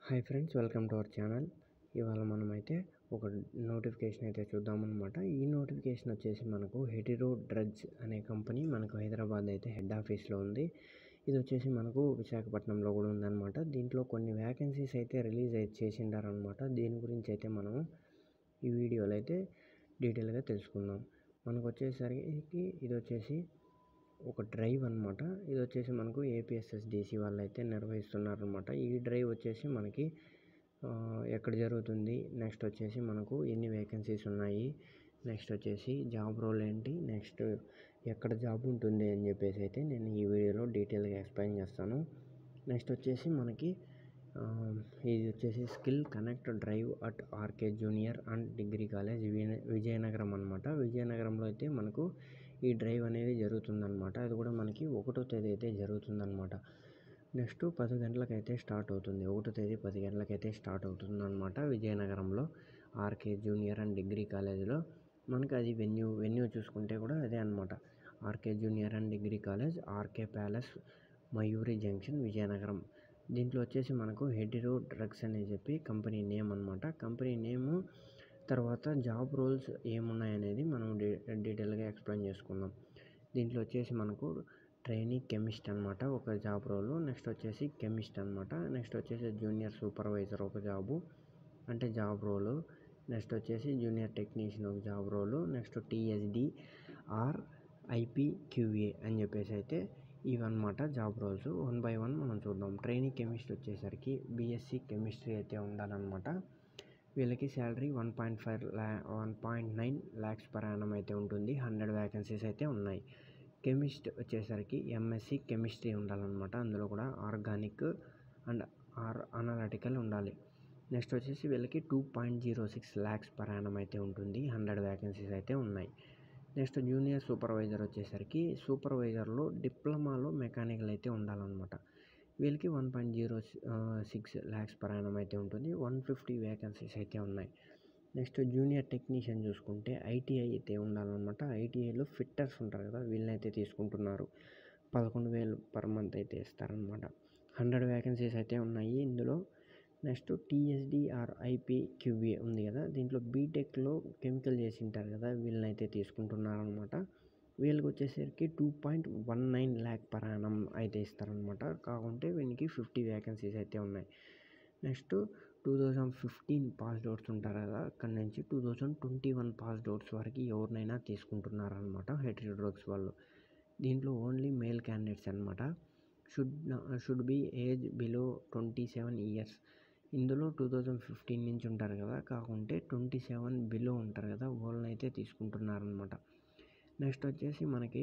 hi friends welcome to our channel ఇవాళ మనమైతే ఒక నోటిఫికేషన్ అయితే చూద్దామన్నమాట ఈ నోటిఫికేషన్ వచ్చేసి మనకు హెటిరో డ్రగ్స్ అనే కంపెనీ మనకు హైదరాబాద్ అయితే హెడ్ ఆఫీస్లో ఉంది ఇది వచ్చేసి మనకు విశాఖపట్నంలో కూడా ఉందన్నమాట దీంట్లో కొన్ని వ్యాకెన్సీస్ అయితే రిలీజ్ అయితే చేసిండారనమాట దీని గురించి అయితే మనం ఈ వీడియోలో అయితే డీటెయిల్గా తెలుసుకుందాం మనకు వచ్చేసరికి ఇది వచ్చేసి ఒక డ్రైవ్ అనమాట ఇది వచ్చేసి మనకు ఏపీఎస్ఎస్డిసి వాళ్ళు అయితే నిర్వహిస్తున్నారనమాట ఈ డ్రైవ్ వచ్చేసి మనకి ఆ, ఎక్కడ జరుగుతుంది నెక్స్ట్ వచ్చేసి మనకు ఎన్ని వేకెన్సీస్ ఉన్నాయి నెక్స్ట్ వచ్చేసి జాబ్ రోల్ ఏంటి నెక్స్ట్ ఎక్కడ జాబ్ ఉంటుంది అని చెప్పేసి అయితే నేను ఈ వీడియోలో డీటెయిల్గా ఎక్స్ప్లెయిన్ చేస్తాను నెక్స్ట్ వచ్చేసి మనకి ఆ, ఇది వచ్చేసి skill connect drive at RK junior and degree college విజయ- విజయనగరం అనమాట విజయనగరంలో అయితే మనకు ఈ డ్రైవ్ అనేది జరుగుతుందన్నమాట అది కూడా మనకి ఒకటో తేదీ అయితే జరుగుతుందన్నమాట నెక్స్ట్ పది గంటలకైతే స్టార్ట్ అవుతుంది ఒకటో తేదీ పది గంటలకైతే స్టార్ట్ అవుతుంది అనమాట విజయనగరంలో ఆర్కే జూనియర్ అండ్ డిగ్రీ కాలేజీలో మనకి అది వెన్యూ వెన్యూ చూసుకుంటే కూడా అదే అనమాట RK junior and degree college RK palace Mayuri junction Vizianagaram దీంట్లో వచ్చేసి మనకు హెడిరో డ్రగ్స్ అని చెప్పి కంపెనీ నేమ్ అనమాట కంపెనీ నేము తర్వాత జాబ్ రోల్స్ ఏమున్నాయనేది మనం డీ డీటెయిల్గా ఎక్స్ప్లెయిన్ చేసుకుందాం దీంట్లో వచ్చేసి మనకు ట్రైనింగ్ కెమిస్ట్ అనమాట ఒక జాబ్ రోలు నెక్స్ట్ వచ్చేసి కెమిస్ట్ అనమాట నెక్స్ట్ వచ్చేసి జూనియర్ సూపర్వైజర్ ఒక జాబు అంటే జాబ్ రోలు నెక్స్ట్ వచ్చేసి జూనియర్ టెక్నీషియన్ ఒక job role next TSD R IPQA అని చెప్పేసి అయితే ఇవన్నమాట job roles one by one మనం చూద్దాం ట్రైనింగ్ కెమిస్ట్ వచ్చేసరికి బీఎస్సీ కెమిస్ట్రీ అయితే ఉండాలన్నమాట వీళ్ళకి శాలరీ వన్ పాయింట్ ఫైవ్ ల్యా one point nine lakhs per annum అయితే ఉంటుంది హండ్రెడ్ వ్యాకెన్సీస్ అయితే ఉన్నాయి కెమిస్ట్ వచ్చేసరికి ఎంఎస్సి కెమిస్ట్రీ ఉండాలన్నమాట అందులో కూడా ఆర్గానిక్ అండ్ ఆర్ అనలిటికల్ ఉండాలి నెక్స్ట్ వచ్చేసి వీళ్ళకి two point zero six lakhs per annum అయితే ఉంటుంది హండ్రెడ్ వ్యాకెన్సీస్ అయితే ఉన్నాయి నెక్స్ట్ జూనియర్ సూపర్వైజర్ వచ్చేసరికి సూపర్వైజర్లో డిప్లొమాలో మెకానికల్ అయితే ఉండాలన్నమాట వీళ్ళకి one point zero six lakhs per annum అయితే ఉంటుంది వన్ ఫిఫ్టీ వేకెన్సీస్ అయితే ఉన్నాయి నెక్స్ట్ జూనియర్ టెక్నీషియన్ చూసుకుంటే ఐటీఐ అయితే ఉండాలన్నమాట ఐటీఐలో ఫిట్టర్స్ ఉంటారు కదా వీళ్ళనైతే తీసుకుంటున్నారు పదకొండు వేలు పర్ మంత్ అయితే ఇస్తారనమాట హండ్రెడ్ వేకెన్సీస్ అయితే ఉన్నాయి ఇందులో నెక్స్ట్ టీఎస్డి ఆర్ ఐపీక్యూఏ ఉంది కదా దీంట్లో బీటెక్లో కెమికల్ చేసి ఉంటారు కదా వీళ్ళనైతే తీసుకుంటున్నారు అనమాట వీళ్ళకి వచ్చేసరికి two point one nine lakh per annum అయితే ఇస్తారనమాట కాకుంటే వీనికి ఫిఫ్టీ వేకెన్సీస్ అయితే ఉన్నాయి next two thousand fifteen pass outs ఉంటారు కదా అక్కడ నుంచి two thousand twenty one pass outs వరకు ఎవరినైనా తీసుకుంటున్నారనమాట హెటరీ డ్రగ్స్ వాళ్ళు దీంట్లో ఓన్లీ మేల్ క్యాండిడేట్స్ అనమాట should should be age below twenty seven years ఇందులో టూ థౌజండ్ ఫిఫ్టీన్ నుంచి ఉంటారు కదా కాకుంటే ట్వంటీ సెవెన్ బిలో ఉంటారు కదా వాళ్ళని అయితే తీసుకుంటున్నారనమాట నెక్స్ట్ వచ్చేసి మనకి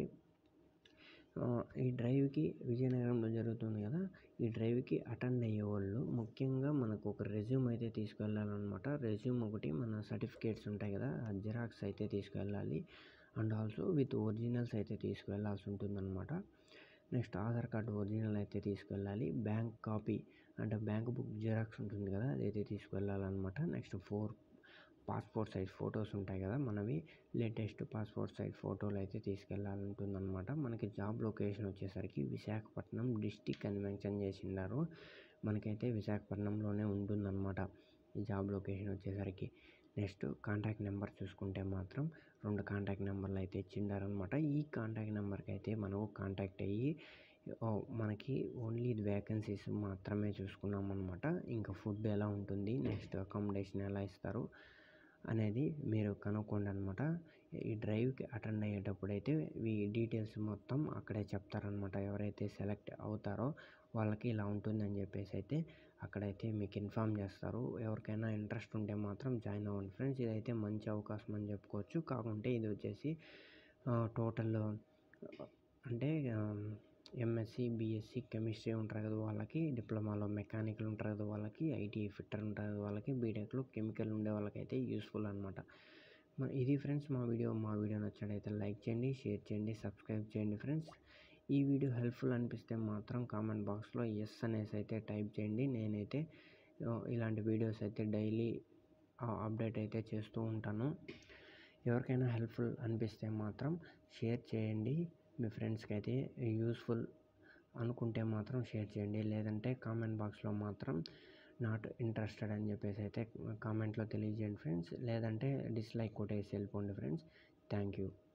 ఆ, ఈ డ్రైవ్కి విజయనగరంలో జరుగుతుంది కదా ఈ డ్రైవ్కి అటెండ్ అయ్యే వాళ్ళు ముఖ్యంగా మనకు ఒక రెజ్యూమ్ అయితే తీసుకెళ్ళాలన్నమాట రెజ్యూమ్ ఒకటి మన సర్టిఫికేట్స్ ఉంటాయి కదా ఆ జిరాక్స్ అయితే తీసుకెళ్ళాలి అండ్ ఆల్సో విత్ ఒరిజినల్స్ అయితే తీసుకువెళ్ళాల్సి ఉంటుందన్నమాట నెక్స్ట్ ఆధార్ కార్డు ఒరిజినల్ అయితే తీసుకెళ్ళాలి బ్యాంక్ కాపీ అంటే బ్యాంక్ బుక్ జిరాక్స్ ఉంటుంది కదా అదైతే తీసుకువెళ్ళాలన్నమాట next four passport size photos ఉంటాయి కదా మనవి లేటెస్ట్ పాస్పోర్ట్ సైజ్ ఫోటోలు అయితే తీసుకెళ్ళాలంటుందన్నమాట మనకి జాబ్ లొకేషన్ వచ్చేసరికి విశాఖపట్నం డిస్టిక్ అని మెన్షన్ చేసిండారు మనకైతే విశాఖపట్నంలోనే ఉంటుందన్నమాట ఈ జాబ్ లొకేషన్ వచ్చేసరికి నెక్స్ట్ కాంటాక్ట్ నెంబర్ చూసుకుంటే మాత్రం రెండు కాంటాక్ట్ నెంబర్లు అయితే ఇచ్చిండారనమాట ఈ కాంటాక్ట్ నెంబర్కి అయితే మనం కాంటాక్ట్ అయ్యి ఓ, మనకి ఓన్లీ వేకెన్సీస్ మాత్రమే చూసుకున్నాం అనమాట ఇంకా ఫుడ్ ఎలా ఉంటుంది నెక్స్ట్ అకామిడేషన్ ఎలా ఇస్తారు అనేది మీరు కనుక్కోండి అనమాట ఈ డ్రైవ్కి అటెండ్ అయ్యేటప్పుడు అయితే ఈ డీటెయిల్స్ మొత్తం అక్కడే చెప్తారనమాట ఎవరైతే సెలెక్ట్ అవుతారో వాళ్ళకి ఇలా ఉంటుందని చెప్పేసి అయితే అక్కడైతే మీకు ఇన్ఫామ్ చేస్తారు ఎవరికైనా ఇంట్రెస్ట్ ఉంటే మాత్రం జాయిన్ అవ్వండి ఫ్రెండ్స్ ఇదైతే మంచి అవకాశం అని చెప్పుకోవచ్చు కాకుంటే ఇది వచ్చేసి టోటల్ అంటే ఎంఎస్సి బీఎస్సీ కెమిస్ట్రీ ఉంటారు కదా వాళ్ళకి డిప్లొమాలో మెకానికల్ ఉంటారు కదా వాళ్ళకి ఐటీఐ ఫిట్టర్ ఉంటారు కదా వాళ్ళకి బీటెక్లో కెమికల్ ఉండే వాళ్ళకైతే యూస్ఫుల్ అనమాట మరి ఇది ఫ్రెండ్స్ మా వీడియో మా వీడియో నచ్చినట్టయితే లైక్ చేయండి షేర్ చేయండి సబ్స్క్రైబ్ చేయండి ఫ్రెండ్స్ ఈ వీడియో హెల్ప్ఫుల్ అనిపిస్తే మాత్రం కామెంట్ బాక్స్లో ఎస్ అనేసి అయితే టైప్ చేయండి నేనైతే ఆ, ఇలాంటి వీడియోస్ అయితే డైలీ అప్డేట్ అయితే చేస్తూ ఉంటాను ఎవరికైనా హెల్ప్ఫుల్ అనిపిస్తే మాత్రం షేర్ చేయండి మీ ఫ్రెండ్స్కి అయితే యూస్ఫుల్ అనుకుంటే మాత్రం షేర్ చేయండి లేదంటే కామెంట్ బాక్స్లో మాత్రం నాట్ ఇంట్రెస్టెడ్ అని చెప్పేసి అయితే కామెంట్లో తెలియజేయండి ఫ్రెండ్స్ లేదంటే డిస్లైక్ కొట్టేసి వెళ్ళిపోండి ఫ్రెండ్స్ థ్యాంక్ యూ